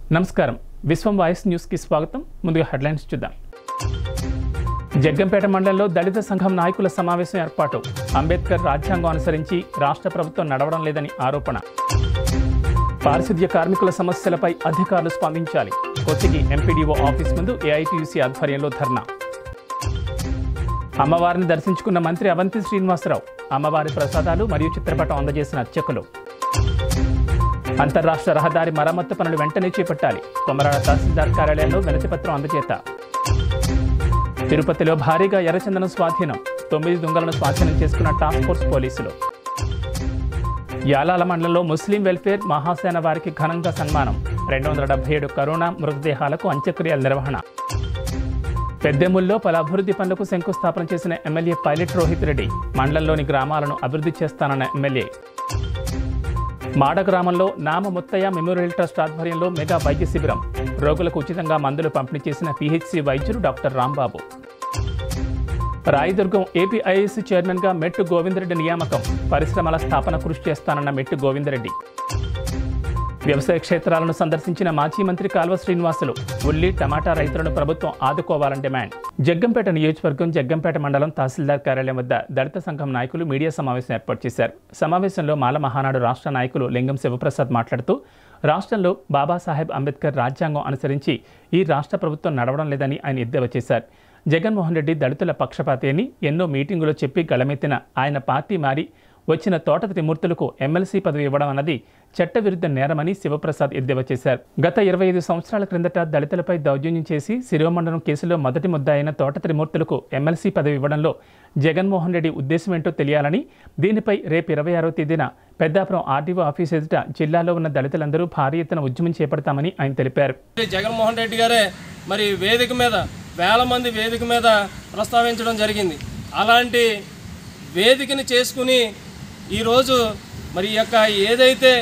నమస్కారం విశ్వం వాయిస్ న్యూస్కి స్వాగతం ముందుగా హెడ్లైన్స్ చూద్దాం జగ్గంపేట మండలంలో దళిత సంఘం నాయకుల సమావేశం ఏర్పాటు అంబేద్కర్ రాజ్యాంగం అనుసరించి రాష్ట్ర ప్రభుత్వం నడవడం లేదని ఆరోపణ పారిశుద్ధ్య కార్మికుల సమస్యలపై అధికారులు స్పందించాలి కొచ్చికి ఎంపీడీఓ ఆఫీస్ ముందు ఏఐటీయూసీ ఆధ్వర్యంలో ధర్నా అమ్మవారిని దర్శించుకున్న మంత్రి అవంతి శ్రీనివాసరావు అమ్మవారి ప్రసాదాలు మరియు చిత్రపటం అందజేసిన అర్చకులు అంతర్రాష్ట్ర రహదారి మరమ్మత్తు పనులు వెంటనే చేపట్టాలి కొమరాడ తహసీల్దార్ కార్యాలయంలో వినతిపత్రం అందజేత తిరుపతిలో భారీగా ఎర్రచందనం స్వాధీనం తొమ్మిది దొంగలను స్వాధీనం చేసుకున్న టాస్క్ ఫోర్స్ పోలీసులు యాలాల మండలంలో ముస్లిం వెల్ఫేర్ మహాసేన వారికి ఘనంగా సన్మానం రెండు వందల డెబ్బై ఏడు కరోనా మృతదేహాలకు అంత్యక్రియల నిర్వహణ పెద్దెముల్లో పలు అభివృద్ధి పనులకు శంకుస్థాపన చేసిన ఎమ్మెల్యే పైలట్ రోహిత్ రెడ్డి మండలంలోని గ్రామాలను అభివృద్ధి చేస్తానన్న ఎమ్మెల్యే మాడ గ్రామంలో నామ ముత్తయ్య మెమోరియల్ ట్రస్ట్ ఆధ్వర్యంలో మెగా వైద్య శిబిరం రోగులకు ఉచితంగా మందులు పంపిణీ చేసిన పిహెచ్సి వైద్యులు doctor Rambabu Rayadurgam AP IAC చైర్మన్గా మెట్టు గోవిందరెడ్డి నియామకం పరిశ్రమల స్థాపన కృషి చేస్తానన్న మెట్టు గోవిందరెడ్డి వ్యవసాయ క్షేత్రాలను సందర్శించిన మాజీ మంత్రి కాల్వ శ్రీనివాసులు ఉల్లి టమాటా రైతులను ప్రభుత్వం ఆదుకోవాలని డిమాండ్ జగ్గంపేట నియోజకవర్గం జగ్గంపేట మండలం తహసీల్దార్ కార్యాలయం వద్ద దళిత సంఘం నాయకులు మీడియా సమావేశం ఏర్పాటు చేశారు సమావేశంలో మాల మహానాడు రాష్ట్ర నాయకులు లింగం శివప్రసాద్ మాట్లాడుతూ రాష్ట్రంలో బాబాసాహెబ్ అంబేద్కర్ రాజ్యాంగం అనుసరించి ఈ రాష్ట్ర ప్రభుత్వం నడవడం లేదని ఆయన ఎద్దేవా చేశారు జగన్మోహన్ రెడ్డి దళితుల పక్షపాతి అని ఎన్నో మీటింగులో చెప్పి గళమెత్తిన ఆయన పార్టీ మారి వచ్చిన తోట త్రిమూర్తులకు ఎమ్మెల్సీ పదవి ఇవ్వడం అన్నది చట్టవిరుద్ధ నేరమని శివప్రసాద్ ఎద్దేవా చేశారు గత ఇరవై ఐదు సంవత్సరాల క్రిందట దళితులపై దౌర్జన్యం చేసి శిరోమండలం కేసులో మొదటి ముద్ద అయిన తోట త్రిమూర్తులకు ఎమ్మెల్సీ పదవి ఇవ్వడంలో జగన్మోహన్ రెడ్డి ఉద్దేశం ఏంటో తెలియాలని దీనిపై రేపు ఇరవై ఆరో తేదీన పెద్దాపురం ఆర్డీఓ ఆఫీస్ ఎదుట జిల్లాలో ఉన్న దళితులందరూ భారీ ఎత్తున ఉద్యమం చేపడతామని ఆయన తెలిపారు జగన్మోహన్ రెడ్డి గారే మరి వేదిక మీద వేల మంది వేదిక మీద ప్రస్తావించడం జరిగింది అలాంటి వేదికని చేసుకుని ఈరోజు మరి ఈ యొక్క ఏదైతే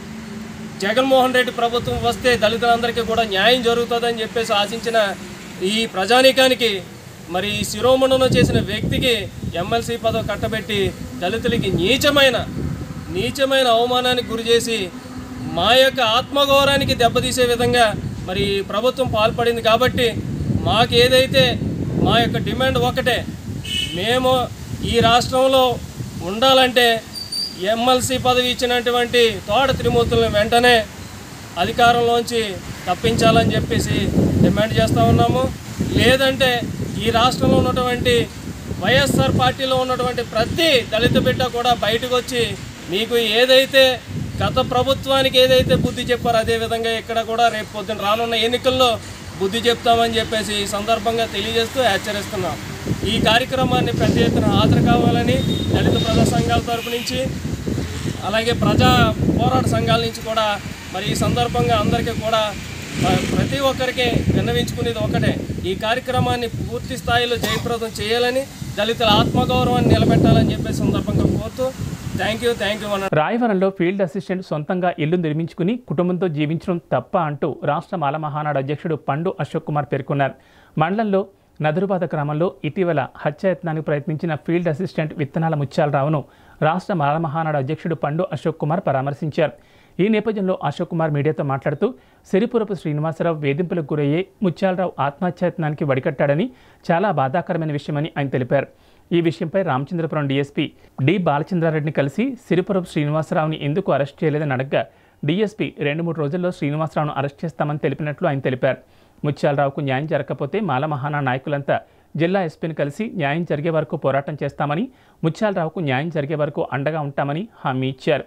జగన్మోహన్ రెడ్డి ప్రభుత్వం వస్తే దళితులందరికీ కూడా న్యాయం జరుగుతుందని చెప్పేసి ఆశించిన ఈ ప్రజానీకానికి మరి ఈ శిరోమండనం చేసిన వ్యక్తికి ఎమ్మెల్సీ పదవి కట్టబెట్టి దళితులకి నీచమైన నీచమైన అవమానానికి గురి చేసి మా యొక్క ఆత్మగౌరవానికి దెబ్బతీసే విధంగా మరి ఈ ప్రభుత్వం పాల్పడింది కాబట్టి మాకు ఏదైతే మా యొక్క డిమాండ్ ఒకటే మేము ఈ రాష్ట్రంలో ఉండాలంటే ఎమ్మెల్సీ పదవి ఇచ్చినటువంటి తోట త్రిమూర్తులను వెంటనే అధికారంలోంచి తప్పించాలని చెప్పేసి డిమాండ్ చేస్తూ ఉన్నాము లేదంటే ఈ రాష్ట్రంలో ఉన్నటువంటి వైఎస్ఆర్ పార్టీలో ఉన్నటువంటి ప్రతి దళిత బిడ్డ కూడా బయటకు వచ్చి మీకు ఏదైతే గత ప్రభుత్వానికి ఏదైతే బుద్ధి చెప్పారో అదే విధంగా ఇక్కడ కూడా రేపు పొద్దున రానున్న ఎన్నికల్లో బుద్ధి చెప్తామని చెప్పేసి ఈ సందర్భంగా తెలియజేస్తూ హెచ్చరిస్తున్నాం ఈ కార్యక్రమాన్ని పెద్ద ఎత్తున హాజరు కావాలని దళిత ప్రజా సంఘాల తరపు నుంచి అలాగే ప్రజా పోరాట సంఘాల నుంచి కూడా మరి ఈ సందర్భంగా అందరికీ కూడా ప్ర- ప్రతి ఒక్కరికి విన్నవించుకునేది ఒకటే ఈ కార్యక్రమాన్ని పూర్తి స్థాయిలో జయప్రదం చేయాలని దళితుల ఆత్మగౌరవాన్ని నిలబెట్టాలని చెప్పే సందర్భంగా కోరుతూ థ్యాంక్ యూ థ్యాంక్ యూ అన్న రాయవరంలో ఫీల్డ్ అసిస్టెంట్ సొంతంగా ఇల్లు నిర్మించుకుని కుటుంబంతో జీవించడం తప్ప అంటూ రాష్ట్ర మాల మహానాడు అధ్యక్షుడు పండు అశోక్ కుమార్ పేర్కొన్నారు మండలంలో నదురుబాద గ్రామంలో ఇటీవల హత్యాయత్నానికి ప్రయత్నించిన ఫీల్డ్ అసిస్టెంట్ విత్తనాల ముత్యాలరావును రాష్ట్ర మాల మహానాడు అధ్యక్షుడు పండు అశోక్ కుమార్ పరామర్శించారు ఈ నేపథ్యంలో అశోక్ కుమార్ మీడియాతో మాట్లాడుతూ సిరిపురపు శ్రీనివాసరావు వేధింపులకు గురయ్యే ముత్యాలరావు ఆత్మహత్యాయత్నానికి వడికట్టాడని చాలా బాధాకరమైన విషయమని ఆయన తెలిపారు ఈ విషయంపై రామచంద్రపురం డీఎస్పీ డి బాలచంద్రారెడ్డిని కలిసి సిరిపురపు శ్రీనివాసరావుని ఎందుకు అరెస్ట్ చేయలేదని అడగ్గా డీఎస్పీ రెండు మూడు రోజుల్లో శ్రీనివాసరావును అరెస్ట్ చేస్తామని తెలిపినట్లు ఆయన తెలిపారు ముత్యాలరావుకు న్యాయం జరగకపోతే మాల మహానా నాయకులంతా జిల్లా ఎస్పీని కలిసి న్యాయం జరిగే వరకు పోరాటం చేస్తామని ముత్యాలరావుకు న్యాయం జరిగే వరకు అండగా ఉంటామని హామీ ఇచ్చారు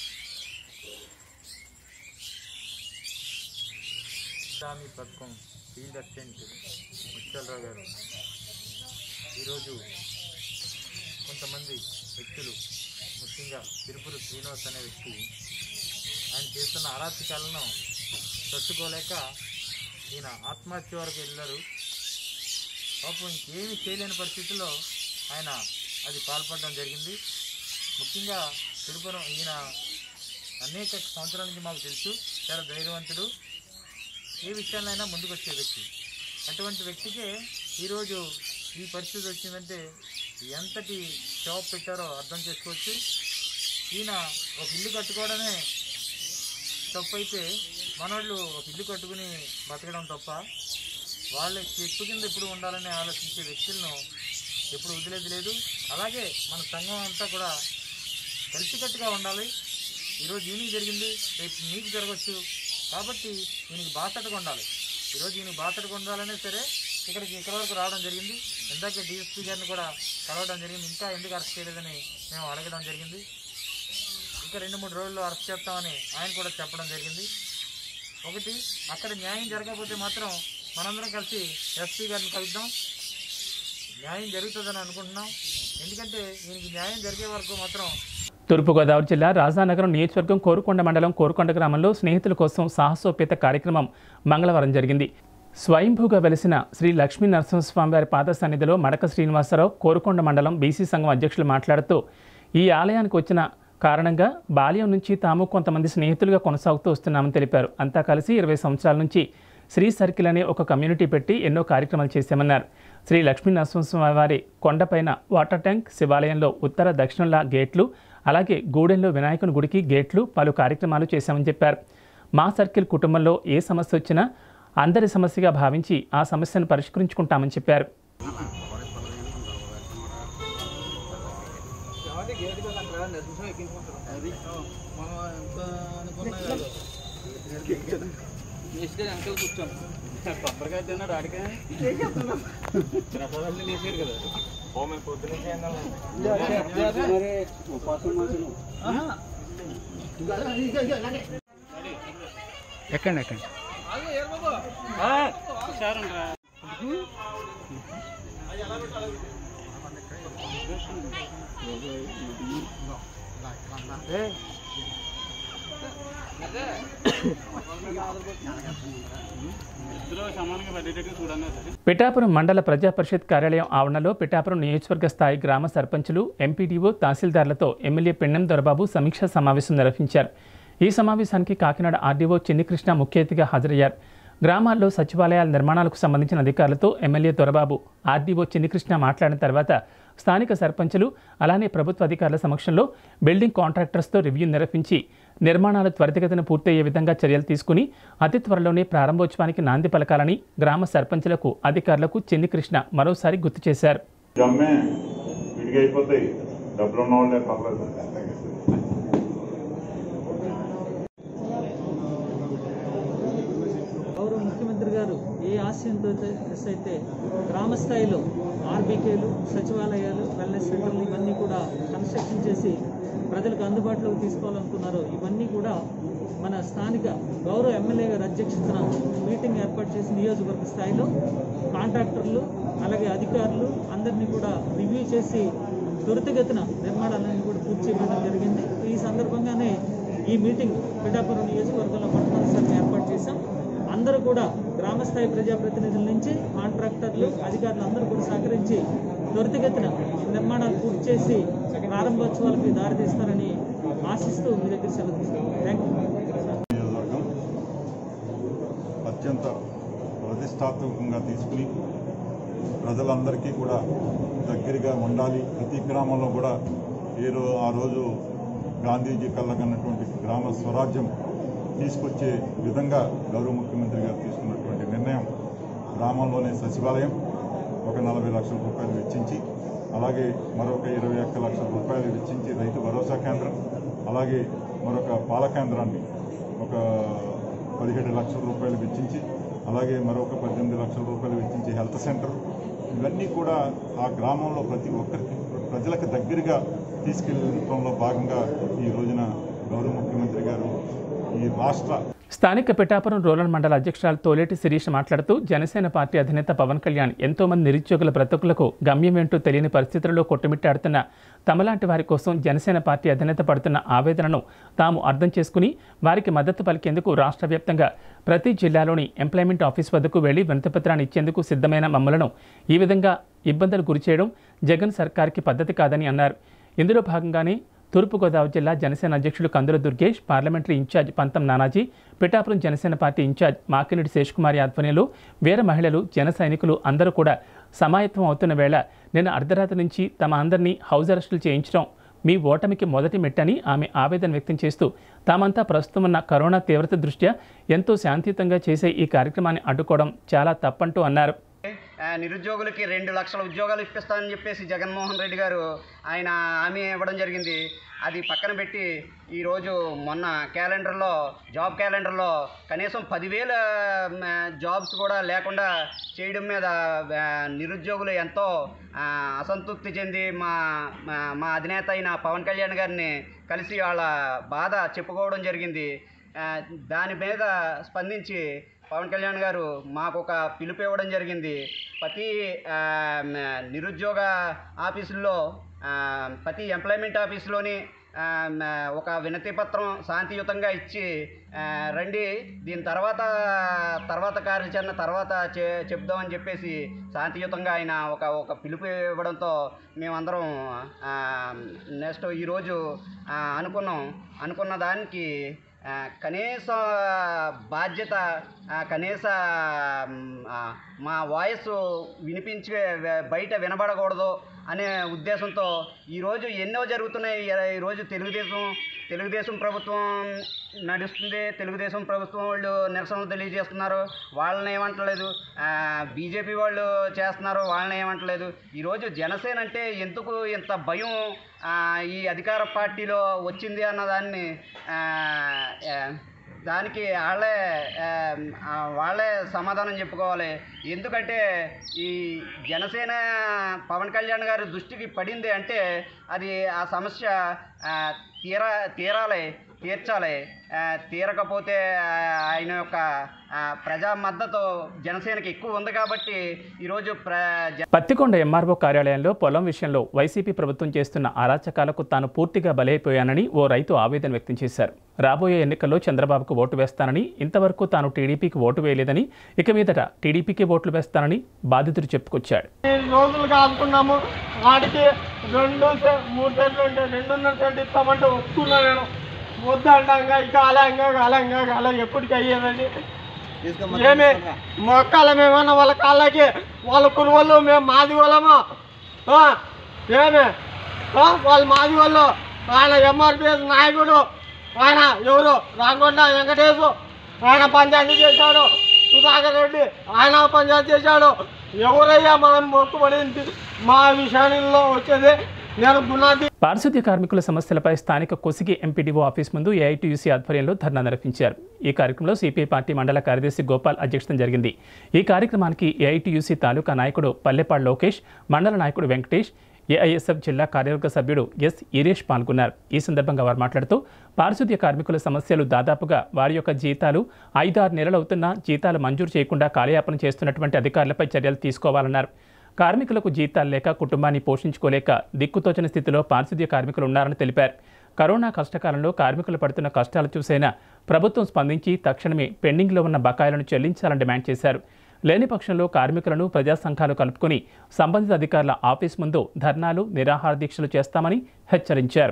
ఇస్లామీ పథకం ఫీల్డ్ అసిస్టెంట్ ముచ్చలరావు గారు ఈరోజు కొంతమంది వ్యక్తులు ముఖ్యంగా తిరుపతి శ్రీనివాస్ అనే వ్యక్తి ఆయన చేస్తున్న అరాచకాలను తట్టుకోలేక ఈయన ఆత్మహత్య వరకు వెళ్ళారు పాపం ఇంకేమీ చేయలేని పరిస్థితుల్లో ఆయన అది పాల్పడడం జరిగింది ముఖ్యంగా తిరుపురం ఈయన అనేక సంవత్సరాల నుంచి మాకు తెలుసు చాలా ధైర్యవంతుడు ఏ విషయాలైనా ముందుకు వచ్చే వ్యక్తి అటువంటి వ్యక్తికే ఈరోజు ఈ పరిస్థితి వచ్చిందంటే ఎంతటి షాప్ పెట్టారో అర్థం చేసుకోవచ్చు ఈయన ఒక ఇల్లు కట్టుకోవడమే తప్పైతే మనోళ్ళు ఒక ఇల్లు కట్టుకుని బతకడం తప్ప వాళ్ళ చెట్టు కింద ఎప్పుడు ఉండాలని ఆలోచించే వ్యక్తులను ఎప్పుడు వదిలేది లేదు అలాగే మన సంఘం అంతా కూడా కలిసికట్టుగా ఉండాలి ఈరోజు ఈయనకి జరిగింది రేపు మీకు జరగవచ్చు కాబట్టి ఈయనకి బాసటగా ఉండాలి ఈరోజు ఈయనకి బాసటగా ఉండాలనే సరే ఇక్కడికి ఇక్కడ వరకు రావడం జరిగింది ఇందాక డిఎస్పీ గారిని కూడా కలవడం జరిగింది ఇంకా ఎందుకు అరెస్ట్ చేయలేదని మేము అడగడం జరిగింది ఇంకా రెండు మూడు రోజుల్లో అరెస్ట్ చేస్తామని ఆయన కూడా చెప్పడం జరిగింది ఒకటి అక్కడ న్యాయం జరగకపోతే మాత్రం మనందరం కలిసి ఎస్పీ గారిని కలుద్దాం న్యాయం జరుగుతుందని అనుకుంటున్నాం ఎందుకంటే దీనికి న్యాయం జరిగే వరకు మాత్రం తూర్పుగోదావరి జిల్లా రాజానగరం నియోజకవర్గం కోరుకొండ మండలం కోరుకొండ గ్రామంలో స్నేహితుల కోసం సాహసోపేత కార్యక్రమం మంగళవారం జరిగింది స్వయంభూగా వెలిసిన శ్రీ లక్ష్మీ నరసింహస్వామి వారి పాద సన్నిధిలో మడక శ్రీనివాసరావు కోరుకొండ మండలం బీసీ సంఘం అధ్యక్షులు మాట్లాడుతూ ఈ ఆలయానికి వచ్చిన కారణంగా బాల్యం నుంచి తాము కొంతమంది స్నేహితులుగా కొనసాగుతూ వస్తున్నామని తెలిపారు అంతా కలిసి ఇరవై సంవత్సరాల నుంచి శ్రీ సర్కిల్ అనే ఒక కమ్యూనిటీ పెట్టి ఎన్నో కార్యక్రమాలు చేశామన్నారు శ్రీ లక్ష్మీ నరసింహస్వామి వారి కొండపైన వాటర్ ట్యాంక్ శివాలయంలో ఉత్తర దక్షిణంలా గేట్లు అలాగే గూడెంలో వినాయకుని గుడికి గేట్లు పలు కార్యక్రమాలు చేశామని చెప్పారు మా సర్కిల్ కుటుంబంలో ఏ సమస్య వచ్చినా అందరి సమస్యగా భావించి ఆ సమస్యను పరిష్కరించుకుంటామని చెప్పారు ఎక్కండి ఎక్కండి పిఠాపురం మండల ప్రజా పరిషత్ కార్యాలయం ఆవరణలో పిఠాపురం నియోజకవర్గ స్థాయి గ్రామ సర్పంచులు ఎంపీడీఓ తహసీల్దార్లతో ఎమ్మెల్యే పెన్నెం దొరబాబు సమీక్షా సమావేశం నిర్వహించారు ఈ సమావేశానికి కాకినాడ ఆర్డీఓ చిన్నికృష్ణ ముఖ్య అతిథిగా హాజరయ్యారు గ్రామాల్లో సచివాలయాల నిర్మాణాలకు సంబంధించిన అధికారులతో ఎమ్మెల్యే దొరబాబు ఆర్డీఓ చిన్నికృష్ణ మాట్లాడిన తర్వాత స్థానిక సర్పంచులు అలానే ప్రభుత్వ అధికారుల సమక్షంలో బిల్డింగ్ కాంట్రాక్టర్స్తో రివ్యూ నిర్వహించి నిర్మాణాలు త్వరితగతిన పూర్తయ్యే విధంగా చర్యలు తీసుకుని అతి త్వరలోనే ప్రారంభోత్సవానికి నాంది పలకాలని గ్రామ సర్పంచులకు అధికారులకు చెన్నికృష్ణ మరోసారి గుర్తు చేశారు జమ్మే విడిగా అయిపోతాయి డబ్బులు ఉన్న వాళ్ళే పర్లేదు గౌరవ ముఖ్యమంత్రి గారు ఏ ఆశయంతో అయితే గ్రామ స్థాయిలో ఆర్బీకేలు సచివాలయాలు వెల్నెస్ సెంటర్లు ఇవన్నీ కూడా కన్స్ట్రక్షన్ చేసి ప్రజలకు అందుబాటులోకి తీసుకోవాలనుకున్నారో ఇవన్నీ కూడా మన స్థానిక గౌరవ ఎమ్మెల్యే గారి అధ్యక్షతన మీటింగ్ ఏర్పాటు చేసి నియోజకవర్గ స్థాయిలో కాంట్రాక్టర్లు అలాగే అధికారులు అందరినీ కూడా రివ్యూ చేసి త్వరితగతిన నిర్మాణాలన్నీ కూడా పూర్తి చేయడం జరిగింది ఈ సందర్భంగానే ఈ మీటింగ్ పిఠాపురం నియోజకవర్గంలో మొట్టమొదటిసారి ఏర్పాటు చేశాం అందరూ కూడా గ్రామ స్థాయి ప్రజాప్రతినిధుల నుంచి కాంట్రాక్టర్లు అధికారులు అందరూ కూడా సహకరించి త్వరితగతిన ఈ నిర్మాణాలు పూర్తి చేసి ప్రారంభోత్సవాలకు దారితీస్తారని ఆశిస్తూ మీ దగ్గర సెలవు తీసుకుంటాం థ్యాంక్ యూ నియోజకవర్గం అత్యంత ప్రతిష్టాత్మకంగా తీసుకుని ప్రజలందరికీ కూడా దగ్గరగా ఉండాలి ప్రతి గ్రామంలో కూడా ఏ రో ఆ రోజు గాంధీజీ కళ్ళకన్నటువంటి గ్రామ స్వరాజ్యం తీసుకొచ్చే విధంగా గౌరవ ముఖ్యమంత్రి గారు తీసుకున్నటువంటి నిర్ణయం గ్రామంలోనే సచివాలయం ఒక నలభై లక్షల రూపాయలు వెచ్చించి అలాగే మరొక ఇరవై ఒక్క లక్షల రూపాయలు వెచ్చించి రైతు భరోసా కేంద్రం అలాగే మరొక పాల కేంద్రాన్ని ఒక పదిహేడు లక్షల రూపాయలు వెచ్చించి అలాగే మరొక పద్దెనిమిది లక్షల రూపాయలు వెచ్చించి హెల్త్ సెంటర్ ఇవన్నీ కూడా ఆ గ్రామంలో ప్రతి ఒక్కరికి ప్రజలకు దగ్గరగా తీసుకెళ్ళడంలో భాగంగా ఈ రోజున గౌరవ ముఖ్యమంత్రి గారు ఈ రాష్ట్ర స్థానిక పిఠాపురం రూరల్ మండల అధ్యక్షురాలు తోలేటి శిరీష్ మాట్లాడుతూ జనసేన పార్టీ అధినేత పవన్ కళ్యాణ్ ఎంతో మంది నిరుద్యోగుల బ్రతుకులకు గమ్యం ఏంటో తెలియని పరిస్థితుల్లో కొట్టుమిట్టాడుతున్న తమలాంటి వారి కోసం జనసేన పార్టీ అధినేత పడుతున్న ఆవేదనను తాము అర్థం చేసుకుని వారికి మద్దతు పలికేందుకు రాష్ట్ర వ్యాప్తంగా ప్రతి జిల్లాలోని ఎంప్లాయ్మెంట్ ఆఫీస్ వద్దకు వెళ్లి వినతిపత్రాన్ని ఇచ్చేందుకు సిద్ధమైన మమ్మలను ఈ విధంగా ఇబ్బందులు గురిచేయడం జగన్ సర్కార్కి పద్ధతి కాదని అన్నారు ఇందులో భాగంగానే తూర్పుగోదావరి జిల్లా జనసేన అధ్యక్షులు కందుల Durgesh parliamentary incharge Pantham Nanaji Pithapuram Janasena party incharge Makireddy Seshkumari ఆధ్వర్యంలో వీర మహిళలు జన సైనికులు అందరూ కూడా సమాయత్తం అవుతున్న వేళ నిన్న అర్ధరాత్రి నుంచి తమ అందరినీ హౌస్ అరెస్టులు చేయించడం మీ ఓటమికి మొదటి మెట్టని ఆమె ఆవేదన వ్యక్తం చేస్తూ తామంతా ప్రస్తుతం ఉన్న కరోనా తీవ్రత దృష్ట్యా ఎంతో శాంతియుతంగా చేసే ఈ కార్యక్రమాన్ని అడ్డుకోవడం చాలా తప్పంటూ అన్నారు ఆ, నిరుద్యోగులకి రెండు లక్షల ఉద్యోగాలు ఇప్పిస్తానని చెప్పేసి జగన్మోహన్ రెడ్డి గారు ఆయన హామీ ఇవ్వడం జరిగింది అది పక్కన పెట్టి ఈరోజు మొన్న క్యాలెండర్లో జాబ్ క్యాలెండర్లో కనీసం పదివేల మ, జాబ్స్ కూడా లేకుండా చేయడం మీద ఆ, నిరుద్యోగులు ఎంతో ఆ, అసంతృప్తి చెంది మా మా- మా అధినేత అయిన పవన్ కళ్యాణ్ గారిని కలిసి వాళ్ళ బాధ చెప్పుకోవడం జరిగింది ఆ, దాని మీద స్పందించి పవన్ కళ్యాణ్ గారు మాకు ఒక పిలుపు ఇవ్వడం జరిగింది ప్రతి ఆ, మ- నిరుద్యోగ ఆఫీసుల్లో ఆ, ప్రతి ఎంప్లాయ్మెంట్ ఆఫీసులోని ఆ, మ- ఒక వినతి పత్రం శాంతియుతంగా ఇచ్చి ఆ, రండి దీని తర్వాత తర్వాత కార్యాచరణ తర్వాత చె చెప్దామని చెప్పేసి శాంతియుతంగా ఆయన ఒక ఒక పిలుపు ఇవ్వడంతో మేమందరం ఆ, నెక్స్ట్ ఈరోజు ఆ, అనుకున్నాం అనుకున్న దానికి ఆ, కనీస బాధ్యత ఆ, కనీస మ్, ఆ, మా వాయిస్ వినిపించి వె- బయట వినబడకూడదు అనే ఉద్దేశంతో ఈరోజు ఎన్నో జరుగుతున్నాయి ఈ- ఈరోజు తెలుగుదేశం తెలుగుదేశం ప్రభుత్వం నడుస్తుంది తెలుగుదేశం ప్రభుత్వం వాళ్ళు నిరసనలు తెలియజేస్తున్నారు వాళ్ళని ఏమంటలేదు బీజేపీ వాళ్ళు చేస్తున్నారు వాళ్ళని ఏమంటలేదు ఈరోజు జనసేన అంటే ఎందుకు ఇంత భయం ఆ, ఈ అధికార పార్టీలో వచ్చింది అన్నదాన్ని ఆ, ఆ, దానికి వాళ్ళే ఆ, ఆ, వాళ్ళే సమాధానం చెప్పుకోవాలి ఎందుకంటే ఈ జనసేన పవన్ కళ్యాణ్ గారి దృష్టికి పడింది అంటే అది ఆ సమస్య ఆ, తీరా తీరాలి తీర్చాలి ఆ, తీరకపోతే ఆ, ఆయన యొక్క ఆ, ప్రజా మద్దతు జనసేనకి ఎక్కువ ఉంది కాబట్టి ఈరోజు ప్ర జ- పత్తికొండ ఎంఆర్ఓ కార్యాలయంలో పొలం విషయంలో వైసీపీ ప్రభుత్వం చేస్తున్న అరాచకాలకు తాను పూర్తిగా బలైపోయానని ఓ రైతు ఆవేదన వ్యక్తం చేశారు రాబోయే ఎన్నికల్లో చంద్రబాబుకు ఓటు వేస్తానని ఇంతవరకు తాను టీడీపీకి ఓటు వేయలేదని ఇక మీదట టీడీపీకి ఓట్లు వేస్తానని బాధితుడు చెప్పుకొచ్చాడు రోజులు కాదుకున్నాము వాడికి రెండు సె- మూడు సెంట్లు ఉంటే రెండున్నర సెంట్ ఇస్తామంటే ఒప్పుకున్నా నేను వద్దంటాంగా ఇక అలా ఇంకా అలా ఇంకా అలా ఎప్పటికి అయ్యేదండి ఏమి మొక్కలమేమన్నా వాళ్ళ కాళ్ళకి వాళ్ళ కురువలు మేము మాది వాళ్ళము ఆ, ఏమి ఆ, వాళ్ళ మాది వాళ్ళు ఆయన ఎంఆర్పిఎస్ నాయకుడు ఆయన ఎవరు రాంగొండ వెంకటేశు ఆయన పంచాయతీ చేశాడు సుధాకర్ రెడ్డి ఆయన పంచాయతీ చేశాడు ఎవరయ్యా మనం మొక్కుబడింది మా విషయాల్లో వచ్చేది నేను గుణాది పారిశుద్ధ్య కార్మికుల సమస్యలపై స్థానిక కొసిగి ఎంపీడీఓ ఆఫీస్ ముందు ఏఐటీయూసీ ఆధ్వర్యంలో ధర్నా నిర్వహించారు ఈ కార్యక్రమంలో సిపిఐ పార్టీ మండల కార్యదర్శి గోపాల్ అధ్యక్షత జరిగింది ఈ కార్యక్రమానికి ఏఐటీయూసీ తాలూకా నాయకుడు పల్లెపాడు లోకేష్ మండల నాయకుడు వెంకటేష్ ఏఐఎస్ఎఫ్ జిల్లా కార్యవర్గ సభ్యుడు ఎస్ ఈరేష్ పాల్గొన్నారు ఈ సందర్భంగా వారు మాట్లాడుతూ పారిశుద్ధ్య కార్మికుల సమస్యలు దాదాపుగా వారి యొక్క జీతాలు ఐదారు నెలలు అవుతున్నా జీతాలు మంజూరు చేయకుండా కాలయాపన చేస్తున్నటువంటి అధికారులపై చర్యలు తీసుకోవాలన్నారు కార్మికులకు జీతాలు లేక కుటుంబాన్ని పోషించుకోలేక దిక్కుతోచని స్థితిలో పారిశుద్ధ్య కార్మికులు ఉన్నారని తెలిపారు కరోనా కష్టకాలంలో కార్మికులు పడుతున్న కష్టాలు చూసైనా ప్రభుత్వం స్పందించి తక్షణమే పెండింగ్లో ఉన్న బకాయిలను చెల్లించాలని డిమాండ్ చేశారు లేని పక్షంలో కార్మికులను ప్రజా సంఘాలు కలుపుకొని సంబంధిత అధికారుల ఆఫీస్ ముందు ధర్నాలు నిరాహార దీక్షలు చేస్తామని హెచ్చరించారు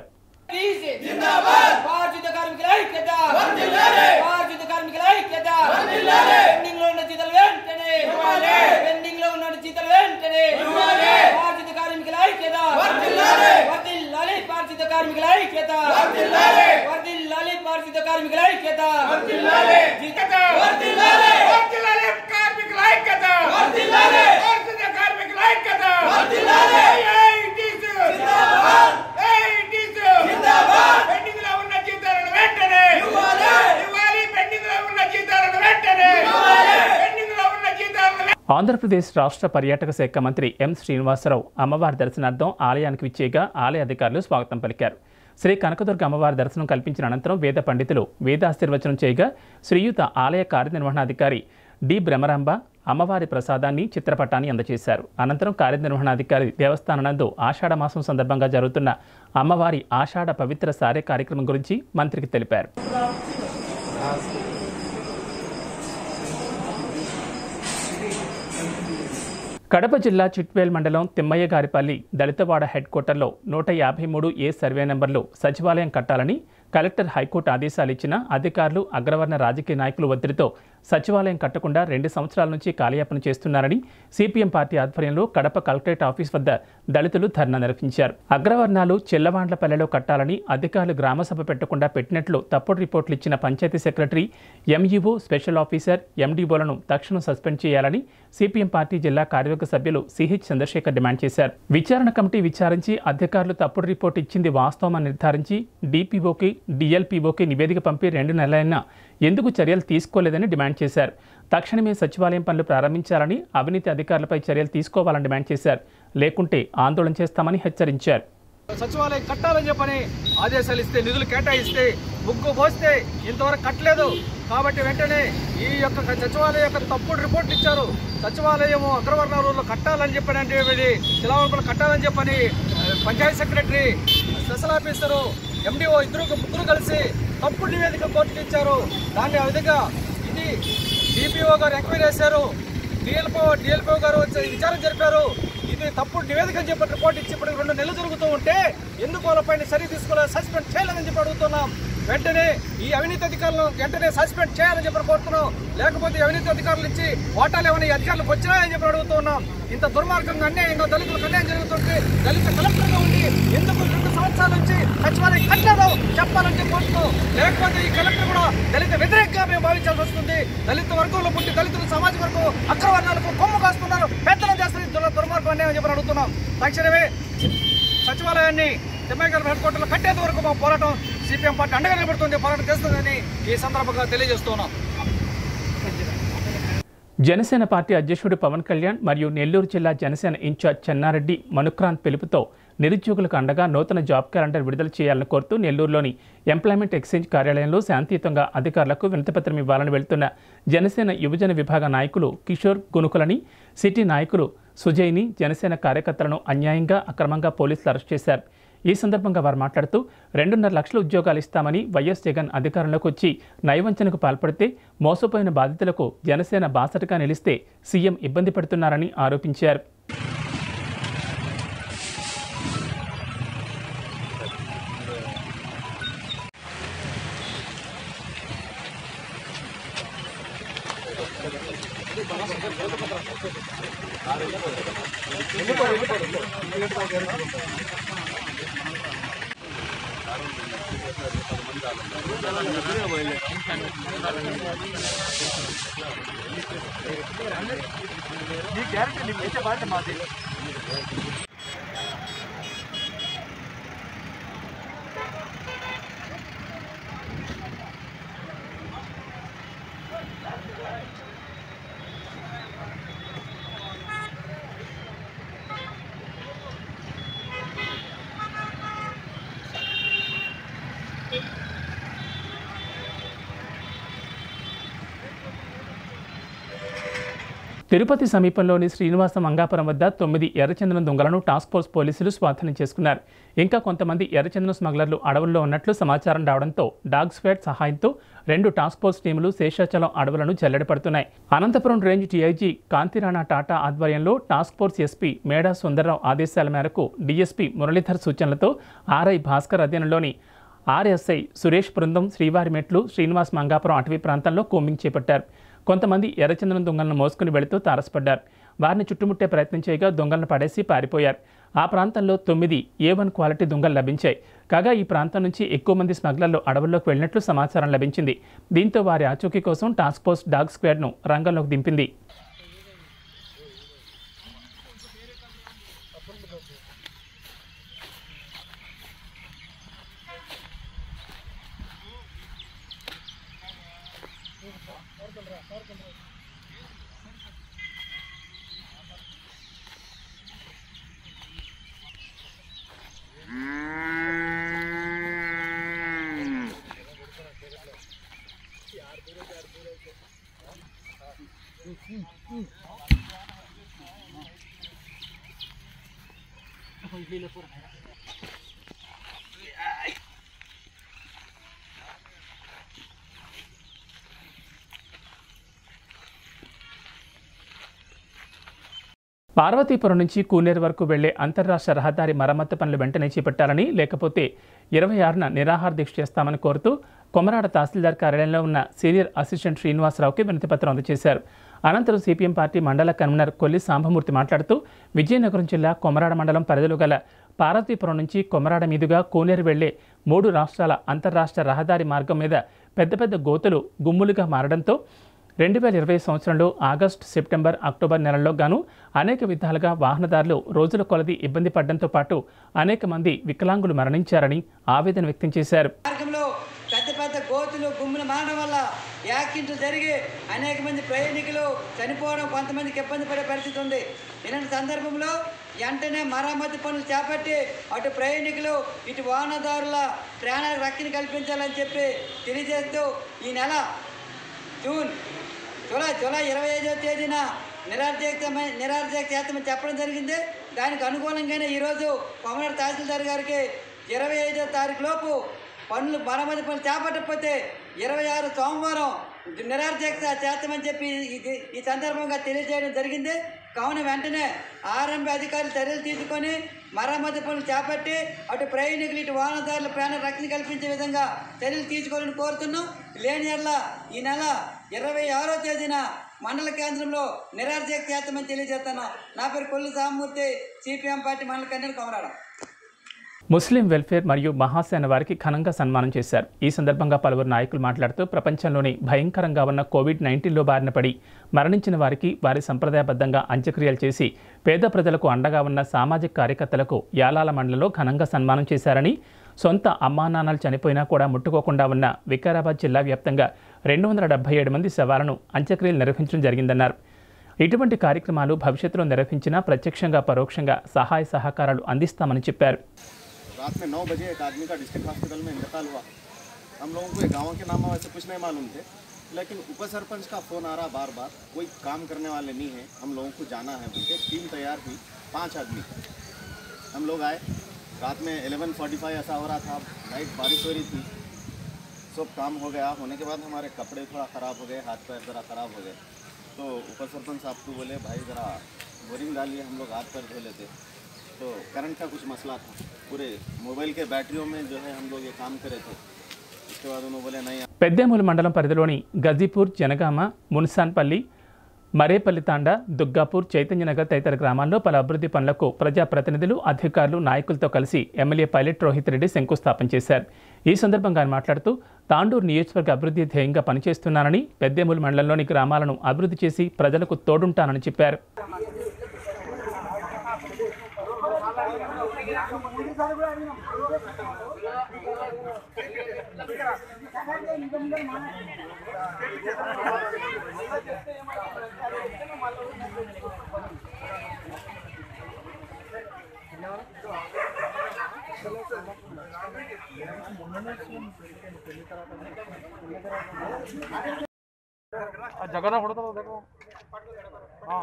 బాధ్యత కార్మికుల ఐక్యత బాధ్యత కార్మికుల ఐక్యత పెండింగ్ లో ఉన్న జీతాలు వెంటనే పెండింగ్ లో ఉన్న జీతాలు వెంటనే బాధ్యత కార్మికుల ఐక్యత వర్ధిల్లాలి బాధ్యత కార్మికుల ఐక్యత వర్ధిల్లాలి బాధ్యత కార్మికుల ఐక్యత జీత వర్ధిల్లాలి వర్ధిల్లాలి కార్మికుల ఐక్యత వర్ధిల్లాలి బాధ్యత కార్మికుల ఐక్యత వర్ధిల్లాలి ఏఐటీసీ జిందాబాద్ ఏఐటీసీ జిందాబాద్ పెండింగ్ లో ఉన్న జీతాలను వెంటనే ఇవ్వాలి ఇవ్వాలి పెండింగ్ లో ఉన్న జీతాలను వెంటనే ఇవ్వాలి పెండింగ్ లో ఉన్న జీతాలను ఆంధ్రప్రదేశ్ రాష్ట్ర పర్యాటక శాఖ మంత్రి ఎం శ్రీనివాసరావు అమ్మవారి దర్శనార్థం ఆలయానికి విచ్చేయగా ఆలయ అధికారులు స్వాగతం పలికారు శ్రీ కనకదుర్గ అమ్మవారి దర్శనం కల్పించిన అనంతరం వేద పండితులు వేదాశీర్వచనం చేయగా శ్రీయుత ఆలయ కార్యనిర్వహణాధికారి డి భ్రమరాంబ అమ్మవారి ప్రసాదాన్ని చిత్రపటాన్ని అందజేశారు అనంతరం కార్యనిర్వహణాధికారి దేవస్థానందు ఆషాఢ మాసం సందర్భంగా జరుగుతున్న అమ్మవారి ఆషాఢ పవిత్ర సారే కార్యక్రమం గురించి మంత్రికి తెలిపారు కడప జిల్లా చిట్వేల్ మండలం తిమ్మయ్య గారిపల్లి దళితవాడ హెడ్ క్వార్టర్లో నూట యాభై మూడు ఏ సర్వే నెంబర్లో సచివాలయం కట్టాలని కలెక్టర్ హైకోర్టు ఆదేశాలు ఇచ్చినా అధికారులు అగ్రవర్ణ రాజకీయ నాయకులు ఒత్తిడితో సచివాలయం కట్టకుండా రెండు సంవత్సరాల నుంచి కాలయాపన చేస్తున్నారని సిపిఎం పార్టీ ఆధ్వర్యంలో కడప కలెక్టరేట్ ఆఫీస్ వద్ద దళితులు ధర్నా నిర్వహించారు అగ్రవర్ణాలు చెల్లవాండ్లపల్లెలో కట్టాలని అధికారులు గ్రామసభ పెట్టకుండా పెట్టినట్లు తప్పుడు రిపోర్టులు ఇచ్చిన panchayat secretary MEO special officer ఎండీఓలను తక్షణం సస్పెండ్ చేయాలని సిపిఎం పార్టీ జిల్లా కార్యవర్గ సభ్యులు సిహెచ్ చంద్రశేఖర్ డిమాండ్ చేశారు విచారణ కమిటీ విచారించి అధికారులు తప్పుడు రిపోర్టు ఇచ్చింది వాస్తవమని నిర్ధారించి డిపిఓకి డిఎల్పిఓకి నివేదిక పంపి రెండు నెలలైనా ఎందుకు చర్యలు తీసుకోలేదని డిమాండ్ చేశారు తక్షణమే సచివాలయం పనులు ప్రారంభించాలని అవినీతి అధికారులపై చర్యలు తీసుకోవాలని డిమాండ్ చేశారు లేకుంటే ఆందోళన చేస్తామని హెచ్చరించారు సచివాలయం కట్టాలని చెప్పని ఆదేశాలు ఇస్తే నిధులు కేటాయిస్తే ముగ్గు పోస్తే ఇంతవరకు కట్టలేదు కాబట్టి వెంటనే ఈ యొక్క సచివాలయం యొక్క తప్పుడు రిపోర్ట్ ఇచ్చారు సచివాలయం అగ్రవర్ణ రూల్లో కట్టాలని చెప్పని అంటే ఇది శిలావంకులు కట్టాలని చెప్పని ఆ, panchayat secretary special officer MDO ఇద్దరు ముగ్గురు కలిసి తప్పుడు నివేదిక కోర్టుకి ఇచ్చారు దాన్ని ఆ విధంగా ఇది డిపిఓ గారు ఎంక్వైరీ చేశారు డిఎల్పో డిఎల్పో గారు వచ్చి విచారణ జరిపారు ఇది తప్పుడు నివేదిక అని చెప్పి రిపోర్ట్ ఇచ్చి ఇప్పుడు రెండు నెలలు జరుగుతూ ఉంటే ఎందుకు వాళ్ళపైన చర్య తీసుకోలేదు సస్పెండ్ చేయాలని చెప్పి అడుగుతున్నాం వెంటనే ఈ అవినీతి అధికారులను వెంటనే సస్పెండ్ చేయాలని చెప్పి కోరుతున్నాం లేకపోతే ఈ అవినీతి అధికారుల నుంచి వాటాలు ఏమైనా ఈ అధికారులకు వచ్చినాయని చెప్పి అడుగుతున్నాం ఇంత దుర్మార్గంగా అన్యాయంగా దళితులకు అన్యాయం జరుగుతుంటే దళిత కలెక్టర్గా ఉండి ఎందుకు రెండు సంవత్సరాల నుంచి సచివాలయం కట్టడం చెప్పాలని చెప్పి కోరుతున్నాం లేకపోతే ఈ కలెక్టర్ కూడా దళిత వ్యతిరేకంగా మేము భావించాల్సి వస్తుంది దళిత వర్గంలో పుట్టి దళితులు సామాజిక వర్గం అగ్రవర్ణాలకు కొమ్ము కాస్తున్నారు పెత్తనం చేస్తున్నారు దుర్- దుర్మార్గం అన్యాయం చెప్పి అడుగుతున్నాం తక్షణమే సచివాలయాన్ని తిమ్మగల హెడ్ క్వార్టర్లో కట్టేంత వరకు మా పోరాటం సిపిఎం పార్టీ అండగా నిలబడుతుంది పోరాటం చేస్తుందని ఈ సందర్భంగా తెలియజేస్తున్నాం జనసేన పార్టీ అధ్యక్షుడు పవన్ కళ్యాణ్ మరియు నెల్లూరు జిల్లా జనసేన ఇన్ఛార్జ్ చెన్నారెడ్డి మనుక్రాంత్ పిలుపుతో నిరుద్యోగులకు అండగా నూతన జాబ్ క్యాలెండర్ విడుదల చేయాలని కోరుతూ నెల్లూరులోని ఎంప్లాయ్మెంట్ ఎక్స్చేంజ్ కార్యాలయంలో శాంతియుతంగా అధికారులకు వినతిపత్రం ఇవ్వాలని వెళ్తున్న జనసేన యువజన విభాగ నాయకులు కిషోర్ గునుకులని సిటీ నాయకులు సుజయ్ని జనసేన కార్యకర్తలను అన్యాయంగా అక్రమంగా పోలీసులు అరెస్ట్ చేశారు ఈ సందర్భంగా వారు మాట్లాడుతూ రెండున్నర లక్షల ఉద్యోగాలు ఇస్తామని వైఎస్ జగన్ అధికారంలోకి వచ్చి నయవంచనకు పాల్పడితే మోసపోయిన బాధితులకు జనసేన బాసటగా నిలిస్తే సీఎం ఇబ్బంది పడుతున్నారని ఆరోపించారు తిరుపతి సమీపంలోని శ్రీనివాస మంగాపురం వద్ద తొమ్మిది ఎర్రచందనం దొంగలను టాస్క్ ఫోర్స్ పోలీసులు స్వాధీనం చేసుకున్నారు ఇంకా కొంతమంది ఎర్రచందనం స్మగ్లర్లు అడవుల్లో ఉన్నట్లు సమాచారం రావడంతో డాగ్ స్క్వాడ్ సహాయంతో రెండు టాస్క్ ఫోర్స్ టీములు శేషాచలం అడవులను జల్లెడపడుతున్నాయి అనంతపురం రేంజ్ టీఐజీ కాంతిరాణా టాటా ఆధ్వర్యంలో task force SP Meda Sundarrao ఆదేశాల మేరకు డీఎస్పీ మురళీధర్ సూచనలతో ఆర్ఐ భాస్కర్ అధీనంలోని ఆర్ఎస్ఐ సురేష్ బృందం శ్రీవారిమెట్లు శ్రీనివాస్ మంగాపురం అటవీ ప్రాంతంలో కోంబింగ్ చేపట్టారు కొంతమంది ఎర్రచందనం దొంగలను మోసుకుని వెళుతూ తారసపడ్డారు వారిని చుట్టుముట్టే ప్రయత్నం చేయగా దొంగలను పడేసి పారిపోయారు ఆ ప్రాంతంలో తొమ్మిది ఏ వన్ క్వాలిటీ దొంగలు లభించాయి కాగా ఈ ప్రాంతం నుంచి ఎక్కువ మంది స్మగ్లర్లు అడవుల్లోకి వెళ్ళినట్లు సమాచారం లభించింది దీంతో వారి ఆచూకీ కోసం టాస్క్ ఫోర్స్ డాగ్ స్క్వాడ్ను రంగంలోకి దింపింది పార్వతీపురం నుంచి కూనేరు వరకు వెళ్లే అంతర్రాష్ట్ర రహదారి మరమ్మతు పనులు వెంటనే చేపట్టాలని లేకపోతే ఇరవై ఆరున నిరాహార దీక్ష చేస్తామని కోరుతూ కొమరాడ తహసీల్దార్ కార్యాలయంలో ఉన్న సీనియర్ అసిస్టెంట్ శ్రీనివాసరావుకి వినతిపత్రం అందజేశారు అనంతరం సిపిఎం పార్టీ మండల కన్వీనర్ కొల్లి సాంబమూర్తి మాట్లాడుతూ విజయనగరం జిల్లా కొమరాడ మండలం పరిధిలో గల పార్వతీపురం నుంచి కొమరాడ మీదుగా కోనేరు వెళ్లే మూడు రాష్ట్రాల అంతర్రాష్ట్ర రహదారి మార్గం మీద పెద్ద పెద్ద గోతులు గుమ్ములుగా మారడంతో రెండు వేల ఇరవై సంవత్సరంలో ఆగస్టు సెప్టెంబర్ అక్టోబర్ నెలల్లో గాను అనేక విధాలుగా వాహనదారులు రోజుల కొలది ఇబ్బంది పడడంతో పాటు అనేక మంది వికలాంగులు మరణించారని ఆవేదన వ్యక్తం చేశారు మార్గంలో పెద్ద పెద్ద గోతులు గుమ్ములు మారడం వల్ల యాక్సిడెంట్లు జరిగి అనేక మంది ప్రయాణికులు చనిపోవడం కొంతమందికి ఇబ్బంది పడే పరిస్థితి ఉంది ఇలాంటి సందర్భంలో వెంటనే మరమ్మతు పనులు చేపట్టి అటు ప్రయాణికులు ఇటు వాహనదారుల ప్రాణాలకు రక్షణ కల్పించాలని చెప్పి తెలియజేస్తూ ఈ నెల జూన్ జూలై జూలై ఇరవై ఐదవ తేదీన నిరాధ్యక్షమై నిరాధ్యక్ష చేస్తామని చెప్పడం జరిగింది దానికి అనుకూలంగానే ఈరోజు కొమరాడు తహసీల్దార్ గారికి ఇరవై ఐదో తారీఖు లోపు పనులు మరమ్మతి పనులు చేపట్టకపోతే ఇరవై ఆరు సోమవారం నిరాధ్యక్ష చేస్తామని చెప్పి ఇది ఈ సందర్భంగా తెలియజేయడం జరిగింది కావున వెంటనే ఆర్ఎంపీ అధికారులు చర్యలు తీసుకొని మరమ్మతి పనులు చేపట్టి అటు ప్రయాణికులు ఇటు వాహనదారుల ప్రాణ రక్షణ కల్పించే విధంగా చర్యలు తీసుకోవాలని కోరుతున్నాం లేని ఎడల ఈ నెల ఇరవై ఆరో తేదీన మండల కేంద్రంలో నిరాధ్యక్ష చేస్తామని తెలియజేస్తున్నాం నా పేరు కొల్లు సామూర్తి సిపిఎం పార్టీ మండల కన్వీనర్ కొమరాడం ముస్లిం వెల్ఫేర్ మరియు మహాసేన వారికి ఘనంగా సన్మానం చేశారు ఈ సందర్భంగా పలువురు నాయకులు మాట్లాడుతూ ప్రపంచంలోని భయంకరంగా ఉన్న కోవిడ్ నైన్టీన్లో బారిన పడి మరణించిన వారికి వారి సంప్రదాయబద్ధంగా అంత్యక్రియలు చేసి పేద ప్రజలకు అండగా ఉన్న సామాజిక కార్యకర్తలకు యాలాల మండలంలో ఘనంగా సన్మానం చేశారని సొంత అమ్మానాన్నలు చనిపోయినా కూడా ముట్టుకోకుండా ఉన్న వికారాబాద్ జిల్లా వ్యాప్తంగా రెండు వందల డెబ్బై ఏడు మంది శవాలను అంత్యక్రియలు నిర్వహించడం జరిగిందన్నారు ఇటువంటి కార్యక్రమాలు భవిష్యత్తులో నిర్వహించినా ప్రత్యక్షంగా పరోక్షంగా సహాయ సహకారాలు అందిస్తామని చెప్పారు रात में नौ बजे एक आदमी का डिस्ट्रिक्ट हॉस्पिटल में इंतकाल हुआ हम लोगों को ये गाँव के नाम वैसे कुछ नहीं मालूम थे लेकिन उप सरपंच का फ़ोन आ रहा बार बार कोई काम करने वाले नहीं है हम लोगों को जाना है बोल के टीम तैयार हुई पाँच आदमी हम लोग आए रात में 11:45 ऐसा हो रहा था लाइट बारिश हो रही थी सब काम हो गया होने के बाद हमारे कपड़े थोड़ा ख़राब हो गए हाथ पैर ज़रा ख़राब हो गए तो उप सरपंच साहब को बोले भाई ज़रा बोरिंग डालिए हम लोग हाथ पैर धो लेते तो करंट का कुछ मसला था पूरे मोबाइल के बैटरियों में जो है हम लोग ये काम करे थे उसके बाद उन्होंने बोले नहीं పెద్దేమూలు మండలం పరిధిలోని గజీపూర్ జనగామ మున్సాన్పల్లి మరేపల్లి తాండా దుగ్గాపూర్ చైతన్యనగర్ తదితర గ్రామాల్లో పలు అభివృద్ధి పనులకు ప్రజాప్రతినిధులు అధికారులు నాయకులతో కలిసి ఎమ్మెల్యే పైలట్ రోహిత్ రెడ్డి శంకుస్థాపన చేశారు ఈ సందర్భంగా ఆయన మాట్లాడుతూ తాండూరు నియోజకవర్గ అభివృద్ధి ధ్యేయంగా పనిచేస్తున్నానని పెద్దేమూలు మండలంలోని గ్రామాలను అభివృద్ధి చేసి ప్రజలకు తోడుంటానని చెప్పారు जगह फोटो तो देखो हाँ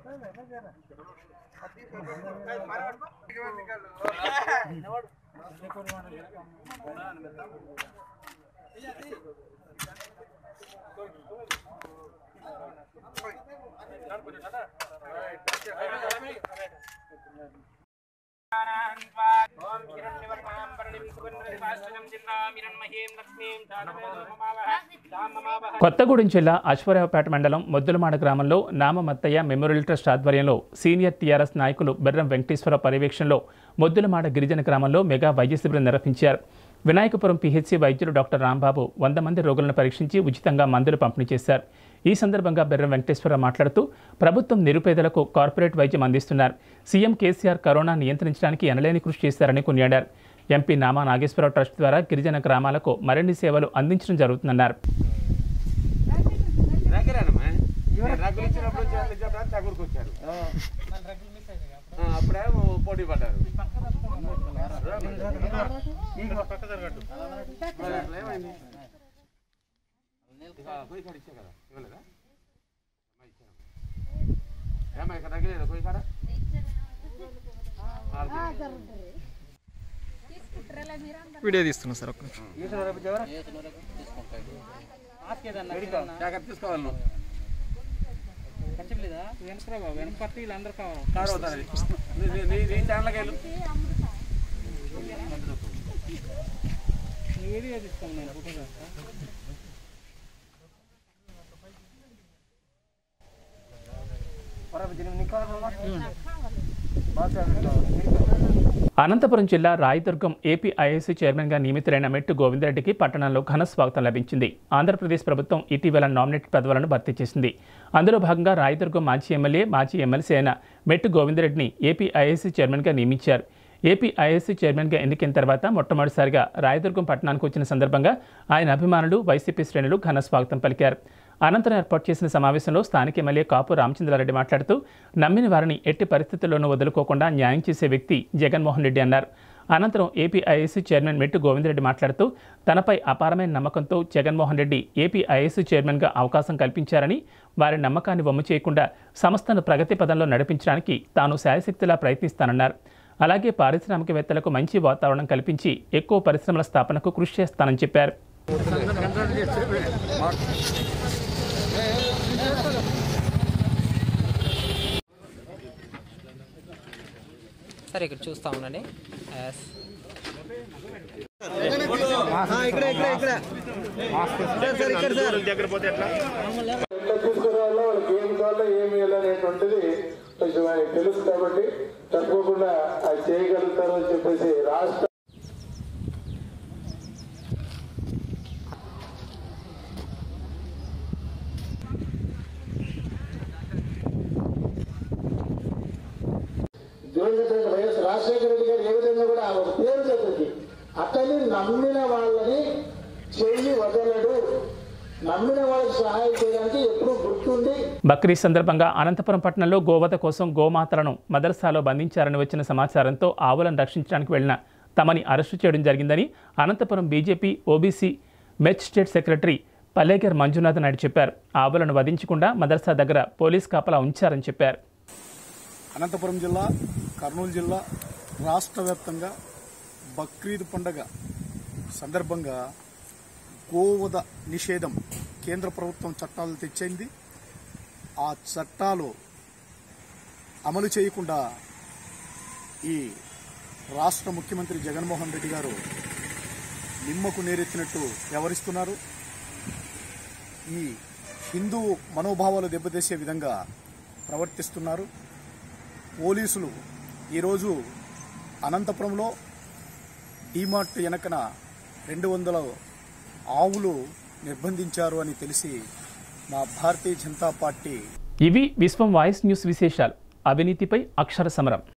కొత్తగూడెం జిల్లా అశ్వరావుపేట మండలం మొద్దులమాడ గ్రామంలో నామమత్తయ్య మెమోరియల్ ట్రస్ట్ ఆధ్వర్యంలో సీనియర్ టీఆర్ఎస్ నాయకులు బెర్రం వెంకటేశ్వర పర్యవేక్షణలో మొద్దులమాడ గిరిజన గ్రామంలో మెగా వైద్య శిబిరం నిర్వహించారు వినాయకపురం పిహెచ్సి వైద్యులు డాక్టర్ రాంబాబు వంద మంది రోగులను పరీక్షించి ఉచితంగా మందులు పంపిణీ చేశారు ఈ సందర్భంగా బెర్రం వెంకటేశ్వరరావు మాట్లాడుతూ ప్రభుత్వం నిరుపేదలకు కార్పొరేట్ వైద్యం అందిస్తున్నారు సీఎం కేసీఆర్ కరోనా నియంత్రించడానికి ఎనలేని కృషి చేశారని కొనియాడారు ఎంపీ నామా నాగేశ్వరరావు ట్రస్ట్ ద్వారా గిరిజన గ్రామాలకు మరిన్ని సేవలు అందించడం జరుగుతుందన్నారు రగ్గులు ఇచ్చినప్పుడు చెప్పడానికి తగురుకు వచ్చారు అప్పుడే పోటీ పడ్డారు మరి అట్లా ఏమైంది పోయి కాడ ఇచ్చా కదా ఇవ్వలేదా ఏమా ఇక్కడ తగ్గలేదా పోయి కాడ వీడియో తీస్తున్నా సార్ ఒక్క నిమిషం జాగ్రత్త తీసుకోవాలి నువ్వు చెప్పలేదా వెనకరా బాబు వెనక పట్టి వీళ్ళందరూ కావాలి కారు అవుతుంది నీ- నీ- నీ- నీ ఛానల్కి వెళ్ళు నీ వీడియో తీస్తాను నేను ఫోటో చేస్తా అనంతపురం జిల్లా రాయదుర్గం ఏపీ ఐఏసీ చైర్మన్గా నియమితులైన మెట్టు గోవిందరెడ్డికి పట్టణంలో ఘన స్వాగతం లభించింది ఆంధ్రప్రదేశ్ ప్రభుత్వం ఇటీవల నామినేట్ పదవులను భర్తీ చేసింది అందులో భాగంగా రాయదుర్గం మాజీ ఎమ్మెల్యే మాజీ ఎమ్మెల్సీ అయిన మెట్టు గోవిందరెడ్డిని ఏపీ ఐఏసీ చైర్మన్గా నియమించారు ఏపీ ఐఏసీ చైర్మన్గా ఎన్నికైన తర్వాత మొట్టమొదటిసారిగా రాయదుర్గం పట్టణానికి వచ్చిన సందర్భంగా ఆయన అభిమానులు వైసీపీ శ్రేణులు ఘన స్వాగతం పలికారు అనంతరం ఏర్పాటు చేసిన సమావేశంలో స్థానిక ఎమ్మెల్యే కాపు రామచంద్రారెడ్డి మాట్లాడుతూ నమ్మిన వారిని ఎట్టి పరిస్థితుల్లోనూ వదులుకోకుండా న్యాయం చేసే వ్యక్తి జగన్మోహన్ రెడ్డి అన్నారు అనంతరం ఏపీ ఐఏసీ చైర్మన్ మెట్టు గోవిందరెడ్డి మాట్లాడుతూ తనపై అపారమైన నమ్మకంతో జగన్మోహన్ రెడ్డి ఏపీ ఐఏసీ చైర్మన్గా అవకాశం కల్పించారని వారి నమ్మకాన్ని వమ్ము చేయకుండా సంస్థను ప్రగతి పదంలో నడిపించడానికి తాను శాయశక్తిలా ప్రయత్నిస్తానన్నారు అలాగే పారిశ్రామికవేత్తలకు మంచి వాతావరణం కల్పించి ఎక్కువ పరిశ్రమల స్థాపనకు కృషి చేస్తానని చెప్పారు సరే ఇక్కడ చూస్తా ఉండండి ఎస్ ఇక్కడ ఇక్కడ ఇక్కడ సార్ ఇక్కడ సార్ దగ్గర పోతే ఎట్లా తీసుకురావాలో వాళ్ళకి ఏం కావాలో ఏమి అనేటువంటిది కొంచెం ఆయనకు తెలుసు కాబట్టి తప్పకుండా అది చేయగలుగుతారు అని చెప్పేసి రాష్ట్ర దివంగత వైఎస్ రాజశేఖర రెడ్డి గారు ఏ విధంగా కూడా ఒక పేరు చెప్పి అతన్ని నమ్మిన వాళ్ళని చెయ్యి వదలడు నమ్మిన వాళ్ళకి సహాయం చేయడానికి ఎప్పుడూ గుర్తుండి బక్రీద్ సందర్భంగా అనంతపురం పట్టణంలో గోవధ కోసం గోమాతలను మదర్సాలో బంధించారని వచ్చిన సమాచారంతో ఆవులను రక్షించడానికి వెళ్లిన తమని అరెస్టు చేయడం జరిగిందని అనంతపురం బీజేపీ ఓబీసీ మెచ్ స్టేట్ సెక్రటరీ పల్లేకర్ మంజునాథ్ నాయుడు చెప్పారు ఆవులను వధించకుండా మదర్సా దగ్గర పోలీస్ కాపలా ఉంచారని చెప్పారు అనంతపురం జిల్లా కర్నూలు జిల్లా రాష్ట్ర వ్యాప్తంగా బక్రీద్ పండగ సందర్భంగా గోవధ నిషేధం కేంద్ర ప్రభుత్వం చట్టాలు తెచ్చింది ఆ చట్టాలు అమలు చేయకుండా ఈ రాష్ట్ర ముఖ్యమంత్రి జగన్మోహన్ రెడ్డి గారు నిమ్మకు నీరెత్తినట్టు వ్యవహరిస్తున్నారు ఈ హిందూ మనోభావాలు దెబ్బతీసే విధంగా ప్రవర్తిస్తున్నారు పోలీసులు ఈరోజు అనంతపురంలో డీమార్ట్ వెనకన రెండు వందల ఆవులు నిర్బంధించారు అని తెలిసి మా భారతీయ జనతా పార్టీ ఇవి విశ్వం వాయిస్ న్యూస్ విశేషాలు అవినీతిపై అక్షర సమరం